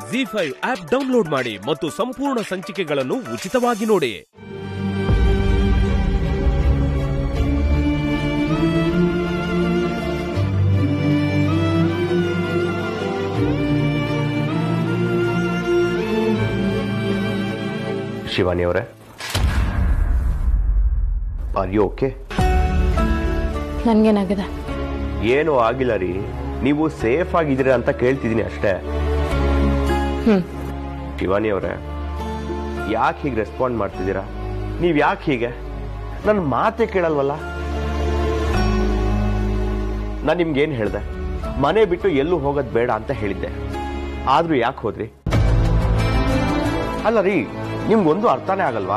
G five app download ಮಾಡಿ ಮತ್ತು ಸಂಪೂರ್ಣ ಸಂಚಿಕೆಗಳನ್ನು ಉಚಿತವಾಗಿ ನೋಡಿ ಶಿವಾನಿ ಅವರೇ ಆರ್ ಯು ಓಕೆ ನನ್ಗೇನಾಗಿದೆ ಏನೂ ಆಗಿಲ್ಲ ರೀ ನೀವು ಸೇಫ್ ಆಗಿದ್ದೀರಾ ಅಂತ ಕೇಳ್ತಿದ್ದೀನಿ ಅಷ್ಟೇ ಹ್ಮ್ ಶಿವಾನಿ ಅವರೇ ಯಾಕೆ ಹೀಗೆ ರೆಸ್ಪಾಂಡ್ ಮಾಡ್ತಿದ್ದೀರಾ ನೀವು ಯಾಕೆ ಹೀಗೆ ನನ್ನ ಮಾತೇ ಕೇಳಲ್ವಲ್ಲ ನಾನು ನಿಮ್ಗೇನು ಹೇಳಿದೆ ಮನೆ ಬಿಟ್ಟು ಎಲ್ಲೂ ಹೋಗೋದು ಬೇಡ ಅಂತ ಹೇಳಿದ್ದೆ ಆದ್ರೂ ಯಾಕೆ ಹೋದ್ರಿ ಅಲ್ಲ ರೀ ನಿಮ್ಗೊಂದು ಅರ್ಥನೇ ಆಗಲ್ವಾ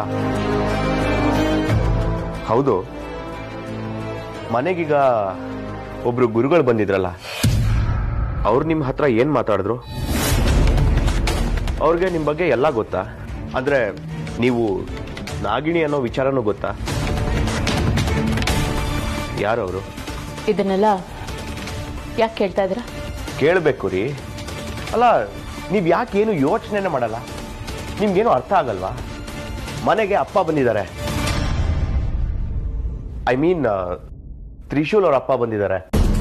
ಹೌದು ಮನೆಗೀಗ ಒಬ್ರು ಗುರುಗಳು ಬಂದಿದ್ರಲ್ಲ ಅವ್ರು ನಿಮ್ಮ ಹತ್ರ ಏನ್ ಮಾತಾಡಿದ್ರು ಅವ್ರಿಗೆ ನಿಮ್ಮ ಬಗ್ಗೆ ಎಲ್ಲ ಗೊತ್ತಾ ಅಂದ್ರೆ ನೀವು ನಾಗಿಣಿ ಅನ್ನೋ ವಿಚಾರನೂ ಗೊತ್ತಾ ಯಾರವರು ಇದನ್ನೆಲ್ಲ ಯಾಕೆ ಕೇಳ್ತಾ ಇದ್ದೀರಾ ಕೇಳಬೇಕು ರೀ ಅಲ್ಲ ನೀವು ಯಾಕೆ ಏನು ಯೋಚನೆನೇ ಮಾಡಲ್ಲ ನಿಮ್ಗೇನು ಅರ್ಥ ಆಗಲ್ವಾ ಮನೆಗೆ ಅಪ್ಪ ಬಂದಿದ್ದಾರೆ ಐ ಮೀನ್ ತ್ರಿಶೂಲ್ ಅವ್ರ ಅಪ್ಪ ಬಂದಿದ್ದಾರೆ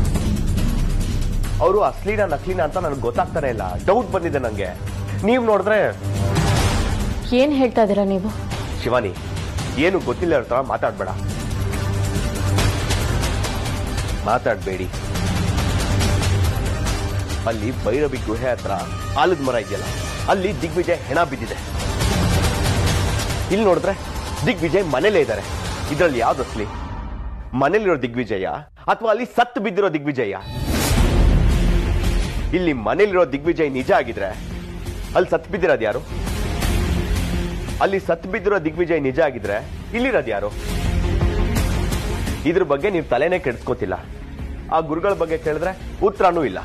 ಅವರು ಅಸ್ಲಿನ ನಕಲಿನ ಅಂತ ನನಗೆ ಗೊತ್ತಾಗ್ತಾನೆ ಇಲ್ಲ ಡೌಟ್ ಬಂದಿದೆ ನನಗೆ ನೀವು ನೋಡಿದ್ರೆ ಏನ್ ಹೇಳ್ತಾ ಇದ್ದೀರಾ ನೀವು ಶಿವಾನಿ ಏನು ಗೊತ್ತಿಲ್ಲ ಇರೋ ಥರ ಮಾತಾಡ್ಬೇಡ ಮಾತಾಡ್ಬೇಡಿ ಅಲ್ಲಿ ಭೈರವಿ ಗುಹೆ ಹತ್ರ ಆಲದ ಮರ ಇದೆಯಲ್ಲ ಅಲ್ಲಿ ದಿಗ್ವಿಜಯ್ ಹೆಣ ಬಿದ್ದಿದೆ ಇಲ್ಲಿ ನೋಡಿದ್ರೆ ದಿಗ್ವಿಜಯ್ ಮನೇಲೇ ಇದ್ದಾರೆ ಇದರಲ್ಲಿ ಯಾವ್ದು ಅಸ್ಲಿ ಮನೇಲಿರೋ ದಿಗ್ವಿಜಯ ಅಥವಾ ಅಲ್ಲಿ ಸತ್ತು ಬಿದ್ದಿರೋ ದಿಗ್ವಿಜಯ ಇಲ್ಲಿ ಮನೇಲಿರೋ ದಿಗ್ವಿಜಯ್ ನಿಜ ಆಗಿದ್ರೆ ಅಲ್ಲಿ ಸತ್ತು ಬಿದ್ದಿರೋದು ಯಾರು ಅಲ್ಲಿ ಸತ್ ಬಿದ್ದಿರೋ ದಿಗ್ವಿಜಯ್ ನಿಜ ಆಗಿದ್ರೆ ಇಲ್ಲಿರೋದು ಯಾರು ಇದ್ರ ಬಗ್ಗೆ ನೀವು ತಲೆನೇ ಕೆಡಿಸ್ಕೋತಿಲ್ಲ ಆ ಗುರುಗಳ ಬಗ್ಗೆ ಕೇಳಿದ್ರೆ ಉತ್ತರನೂ ಇಲ್ಲ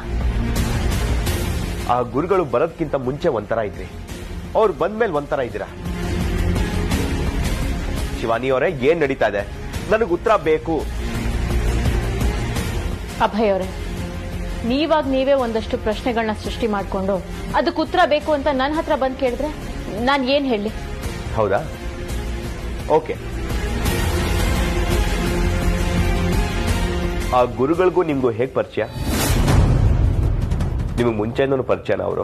ಆ ಗುರುಗಳು ಬರೋದ್ಕಿಂತ ಮುಂಚೆ ಒಂಥರ ಇದ್ರಿ ಅವ್ರು ಬಂದ್ಮೇಲೆ ಒಂಥರ ಇದ್ದೀರಾ ಶಿವಾನಿ ಅವರೇ ಏನ್ ನಡೀತಾ ಇದೆ ನನಗೆ ಉತ್ತರ ಬೇಕು ಅಭಯ್ ಅವರೇ ನೀವಾಗ ನೀವೇ ಒಂದಷ್ಟು ಪ್ರಶ್ನೆಗಳನ್ನ ಸೃಷ್ಟಿ ಮಾಡ್ಕೊಂಡು ಅದಕ್ಕೆ ಉತ್ತರ ಬೇಕು ಅಂತ ನನ್ನ ಹತ್ರ ಬಂದು ಕೇಳಿದ್ರೆ ನಾನು ಏನ್ ಹೇಳಿ ಹೌದಾ ಓಕೆ ಆ ಗುರುಗಳಿಗೂ ನಿಮ್ಗೂ ಹೇಗ್ ಪರಿಚಯ ನಿಮಗೆ ಮುಂಚೆನೂ ಪರಿಚಯನ ಅವರು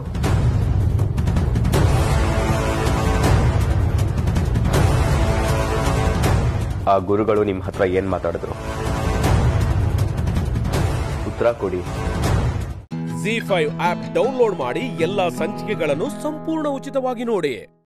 ಆ ಗುರುಗಳು ನಿಮ್ಮ ಹತ್ರ ಏನ್ ಮಾತಾಡಿದ್ರು ಉತ್ತರ ಕೊಡಿ ಜಿ ಫೈವ್ ಆಪ್ ಡೌನ್ಲೋಡ್ ಮಾಡಿ ಎಲ್ಲಾ ಸಂಚಿಕೆಗಳನ್ನು ಸಂಪೂರ್ಣ ಉಚಿತವಾಗಿ ನೋಡಿ